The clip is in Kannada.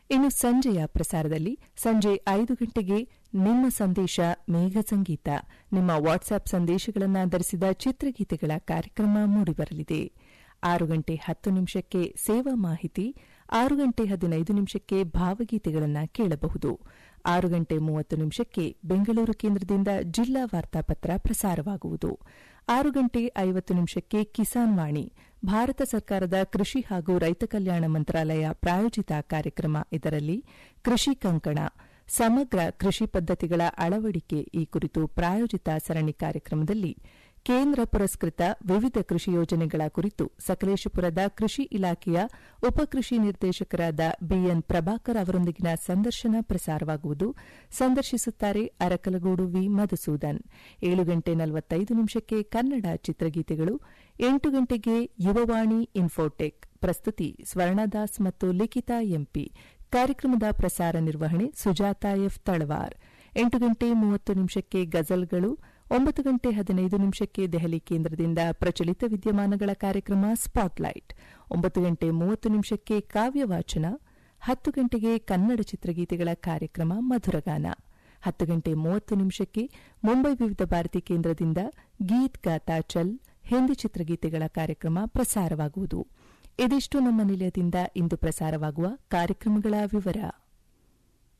ಇನ್ನು ಸಂಜೆಯ ಪ್ರಸಾರದಲ್ಲಿ ಸಂಜೆ ಐದು ಗಂಟೆಗೆ ನಿಮ್ಮ ಸಂದೇಶ ಮೇಘ ಸಂಗೀತ ನಿಮ್ಮ ವಾಟ್ಸ್ಆಪ್ ಸಂದೇಶಗಳನ್ನು ಆಧರಿಸಿದ ಚಿತ್ರಗೀತೆಗಳ ಕಾರ್ಯಕ್ರಮ ಮೂಡಿಬರಲಿದೆ ಆರು ಗಂಟೆ ಹತ್ತು ನಿಮಿಷಕ್ಕೆ ಸೇವಾ ಮಾಹಿತಿ ಆರು ಗಂಟೆ ಹದಿನೈದು ನಿಮಿಷಕ್ಕೆ ಭಾವಗೀತೆಗಳನ್ನು ಕೇಳಬಹುದು ಆರು ಗಂಟೆ ಮೂವತ್ತು ನಿಮಿಷಕ್ಕೆ ಬೆಂಗಳೂರು ಕೇಂದ್ರದಿಂದ ಜಿಲ್ಲಾ ವಾರ್ತಾಪತ್ರ ಪ್ರಸಾರವಾಗುವುದು ಆರು ಗಂಟೆ ಐವತ್ತು ನಿಮಿಷಕ್ಕೆ ಕಿಸಾನ್ ವಾಣಿ ಭಾರತ ಸರ್ಕಾರದ ಕೃಷಿ ಹಾಗೂ ರೈತ ಕಲ್ಯಾಣ ಮಂತ್ರಾಲಯ ಪ್ರಾಯೋಜಿತ ಕಾರ್ಯಕ್ರಮ ಇದರಲ್ಲಿ ಕೃಷಿ ಕಂಕಣ ಸಮಗ್ರ ಕೃಷಿ ಪದ್ದತಿಗಳ ಅಳವಡಿಕೆ ಈ ಕುರಿತು ಪ್ರಾಯೋಜಿತ ಸರಣಿ ಕಾರ್ಯಕ್ರಮದಲ್ಲಿ ಕೇಂದ್ರ ಪುರಸ್ಕೃತ ವಿವಿಧ ಕೃಷಿ ಯೋಜನೆಗಳ ಕುರಿತು ಸಕಲೇಶಪುರದ ಕೃಷಿ ಇಲಾಖೆಯ ಉಪಕೃಷಿ ನಿರ್ದೇಶಕರಾದ ಬಿಎನ್ ಪ್ರಭಾಕರ್ ಅವರೊಂದಿಗಿನ ಸಂದರ್ಶನ ಪ್ರಸಾರವಾಗುವುದು ಸಂದರ್ಶಿಸುತ್ತಾರೆ ಅರಕಲಗೂಡು ವಿ ಮಧುಸೂದನ್ ಏಳು ಗಂಟೆ ನಲವತ್ತೈದು ನಿಮಿಷಕ್ಕೆ ಕನ್ನಡ ಚಿತ್ರಗೀತೆಗಳು ಎಂಟು ಗಂಟೆಗೆ ಯುವವಾಣಿ ಇನ್ಫೋಟೆಕ್ ಪ್ರಸ್ತುತಿ ಸ್ವರ್ಣದಾಸ್ ಮತ್ತು ಲಿಖಿತಾ ಎಂಪಿ ಕಾರ್ಯಕ್ರಮದ ಪ್ರಸಾರ ನಿರ್ವಹಣೆ ಸುಜಾತ ಎಫ್ ತಳವಾರ್ ಎಂಟು ಗಂಟೆ ಮೂವತ್ತು ನಿಮಿಷಕ್ಕೆ ಗಜಲ್ಗಳು ಒಂಬತ್ತು ಗಂಟೆ ಹದಿನೈದು ನಿಮಿಷಕ್ಕೆ ದೆಹಲಿ ಕೇಂದ್ರದಿಂದ ಪ್ರಚಲಿತ ವಿದ್ಯಮಾನಗಳ ಕಾರ್ಯಕ್ರಮ ಸ್ಪಾಟ್ಲೈಟ್ ಒಂಬತ್ತು ಗಂಟೆ ಮೂವತ್ತು ನಿಮಿಷಕ್ಕೆ ಕಾವ್ಯವಾಚನ ಹತ್ತು ಗಂಟೆಗೆ ಕನ್ನಡ ಚಿತ್ರಗೀತೆಗಳ ಕಾರ್ಯಕ್ರಮ ಮಧುರಗಾನ ಹತ್ತು ಗಂಟೆ ಮೂವತ್ತು ನಿಮಿಷಕ್ಕೆ ಮುಂಬೈ ವಿವಿಧ ಭಾರತಿ ಕೇಂದ್ರದಿಂದ ಗೀತ್ ಗಾತಾ ಚಲ್ ಹಿಂದಿ ಚಿತ್ರಗೀತೆಗಳ ಕಾರ್ಯಕ್ರಮ ಪ್ರಸಾರವಾಗುವುದು ಇದಿಷ್ಟು ನಮ್ಮ ನಿಲಯದಿಂದ ಇಂದು ಪ್ರಸಾರವಾಗುವ ಕಾರ್ಯಕ್ರಮಗಳ ವಿವರ